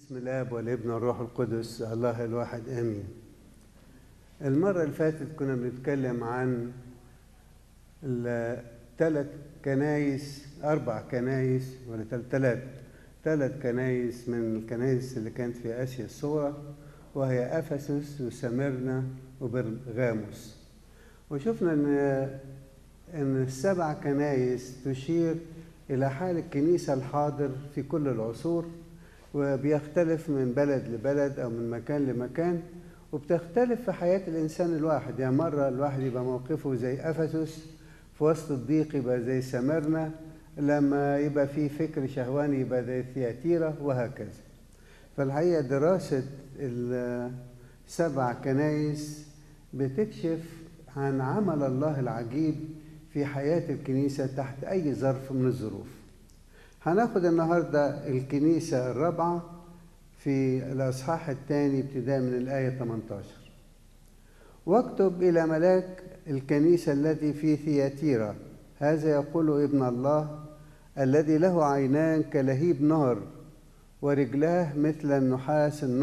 بسم الاب والابن والروح القدس الله الواحد امين المره اللي فاتت كنا بنتكلم عن الثلاث كنايس اربع كنايس ولا ثلاث ثلاث كنايس من الكنايس اللي كانت في اسيا الصغرى وهي افسس وسمرنا وبرغاموس وشفنا ان ان السبع كنايس تشير الى حال الكنيسه الحاضر في كل العصور وبيختلف من بلد لبلد او من مكان لمكان وبتختلف في حياه الانسان الواحد يعني مره الواحد يبقى موقفه زي افسس في وسط الضيق يبقى زي سمرنا لما يبقى في فكر شهواني يبقى زي ثياتيرا وهكذا فالحقيقه دراسه السبع كنايس بتكشف عن عمل الله العجيب في حياه الكنيسه تحت اي ظرف من الظروف هناخد النهارده الكنيسة الرابعة في الأصحاح الثاني ابتداء من الآية 18 واكتب إلى ملاك الكنيسة التي في ثياتيرا هذا يقول ابن الله الذي له عينان كلهيب نار ورجلاه مثل النحاس